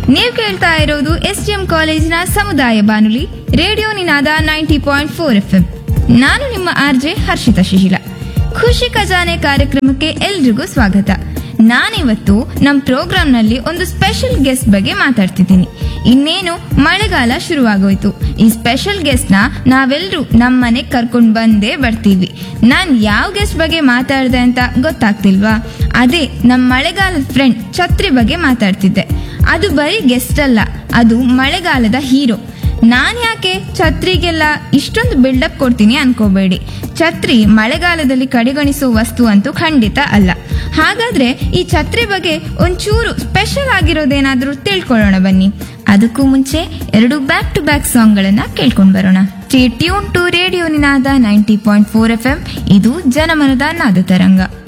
ನೀವು ಕೇಳ್ತಾ ಇರೋದು ಎಸ್ ಡಿ ಎಂ ಕಾಲೇಜಿನ ಸಮುದಾಯ ಬಾನುಲಿ radio Ninada ninety point four F M ನಾನು ನಿಮ್ಮ ಆರ್ಜೆ ಹರ್ಷಿತಾ ಶಿಶಿಲ ಖುಷಿ ಖಜಾನೆ ಕಾರ್ಯಕ್ರಮಕ್ಕೆ ಎಲ್ರಿಗೂ ಸ್ವಾಗತ ನಾನಿವತ್ತು ನಮ್ಮ ಪ್ರೋಗ್ರಾಂನಲ್ಲಿ ಒಂದು ಸ್ಪೆಷಲ್ ಗೆಸ್ಟ್ ಬಗ್ಗೆ ಮಾತಾಡ್ತಿದ್ದೀನಿ ಇನ್ನೇನು ಮಳೆಗಾಲ ಶುರುವಾಗೋಯ್ತು ಈ ಸ್ಪೆಷಲ್ ಗೆಸ್ಟ್ ನ ನಾವೆಲ್ಲರೂ ನಮ್ಮ ಮನೆಗೆ ಕರ್ಕೊಂಡು ಬಂದೇ ಬರ್ತೀವಿ ನಾನ್ ಯಾವ ಗೆಸ್ಟ್ ಬಗ್ಗೆ ಮಾತಾಡ್ದೆ ಅಂತ ಗೊತ್ತಾಗ್ತಿಲ್ವಾ ಅದೇ ನಮ್ಮ ಮಳೆಗಾಲದ ಫ್ರೆಂಡ್ ಛತ್ರಿ ಬಗ್ಗೆ ಮಾತಾಡ್ತಿದ್ದೆ ಅದು ಬರೀ ಗೆಸ್ಟ್ ಅಲ್ಲ ಅದು ಮಳೆಗಾಲದ ಹೀರೋ ನಾನ್ ಯಾಕೆ ಛತ್ರಿಗೆಲ್ಲ ಇಷ್ಟೊಂದು ಬಿಲ್ಡಪ್ ಕೊಡ್ತೀನಿ ಅನ್ಕೋಬೇಡಿ ಛತ್ರಿ ಮಳೆಗಾಲದಲ್ಲಿ ಕಡೆಗಣಿಸೋ ವಸ್ತು ಅಂತೂ ಖಂಡಿತ ಅಲ್ಲ ಹಾಗಾದ್ರೆ ಈ ಛತ್ರಿ ಬಗ್ಗೆ ಒಂಚೂರು ಸ್ಪೆಷಲ್ ಆಗಿರೋದೇನಾದ್ರೂ ತಿಳ್ಕೊಳ್ಳೋಣ ಬನ್ನಿ ಅದಕ್ಕೂ ಮುಂಚೆ ಎರಡು ಬ್ಯಾಕ್ ಟು ಬ್ಯಾಕ್ ಸಾಂಗ್ಗಳನ್ನ ಕೇಳ್ಕೊಂಡ್ ಬರೋಣ tune to radio Ninada ninety point four F M ಇದು ಜನಮನದ ನಾದ ತರಂಗ